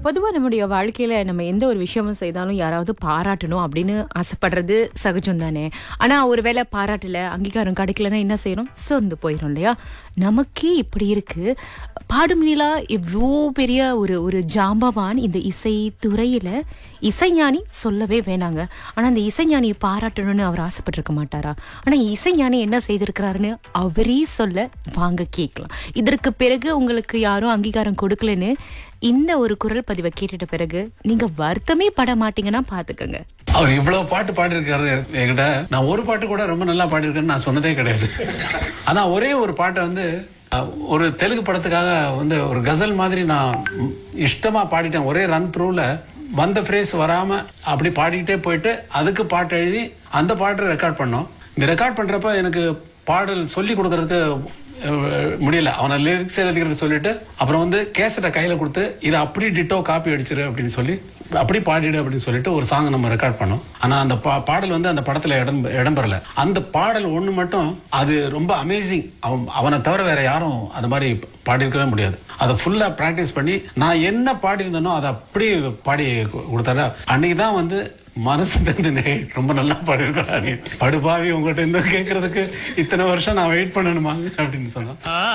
பொதுவா நம்முடைய வாழ்க்கையில நம்ம எந்த ஒரு விஷயமும் செய்தாலும் யாராவது பாராட்டணும் அப்படின்னு ஆசைப்படுறது சகஜம் தானே ஆனா ஒருவேளை பாராட்டல அங்கீகாரம் கிடைக்கலன்னா என்ன செய்யணும் சோர்ந்து போயிடும் இல்லையா நமக்கே இப்படி இருக்கு பாடும் நிலா இவ்வளோ பெரிய ஒரு ஒரு ஜாம்பவான் இந்த இசை துறையில இசைஞானி சொல்லவே வேணாங்க ஆனா அந்த இசைஞானியை பாராட்டணும்னு அவர் ஆசைப்பட்டிருக்க மாட்டாரா ஆனா இசைஞானி என்ன செய்திருக்கிறாருன்னு அவரே சொல்ல வாங்க கேட்கலாம் இதற்கு பிறகு உங்களுக்கு யாரும் அங்கீகாரம் கொடுக்கலன்னு இந்த ஒரு குரல் பதிவை கேட்டுட்ட பிறகு நீங்க வருத்தமே பட மாட்டீங்கன்னா பாத்துக்கோங்க அவர் இவ்வளவு பாட்டு பாடியிருக்காரு என்கிட்ட நான் ஒரு பாட்டு கூட ரொம்ப நல்லா பாடியிருக்கேன்னு நான் சொன்னதே கிடையாது ஆனா ஒரே ஒரு பாட்டை வந்து அஹ், ஒரு தெலுங்கு படத்துக்காக வந்து ஒரு கசல் மாதிரி நான் இஷ்டமா பாடிட்டேன் ஒரே ரன் த்ரூல வந்த ஃப்ரேஸ் வராம அப்படி பாடிக்கிட்டே போயிட்டு அதுக்கு பாட்டு எழுதி அந்த பாட்டை ரெக்கார்ட் பண்ணோம் இந்த ரெக்கார்ட் பண்றப்ப எனக்கு பாடல் சொல்லி கொடுக்கறதுக்கு அஹ், முடியல அவனை லிரிக்ஸ் எழுதிக்கிறது சொல்லிட்டு அப்புறம் வந்து கேசட்டை கையில கொடுத்து இதை அப்படி டிட்டோ காப்பி அடிச்சிரு அப்படின்னு சொல்லி அப்படி பாடிடு அப்படின்னு சொல்லிட்டு ஒரு சாங் நம்ம ரெக்கார்ட் பண்ணோம் ஆனா அந்த பா- பாடல் வந்து அந்த படத்துல இடம் இடம்பெறல அந்த பாடல் ஒண்ணு மட்டும் அது ரொம்ப அமேசிங் அவன் அவனை தவிர வேற யாரும் அந்த மாதிரி பாடியிருக்கவே முடியாது அதை ஃபுல்லா பிராக்டிஸ் பண்ணி நான் என்ன பாடியிருந்தேனோ அதை அப்படி பாடி கு- கொடுத்தாரு அன்னைக்கு தான் வந்து மனசு தந்து ரொம்ப நல்லா பாடியிருக்கா நீ படுபாவி உங்கள்கிட்ட இருந்து கேட்கறதுக்கு இத்தனை வருஷம் நான் வெயிட் பண்ணணுமா அப்படின்னு சொன்னான்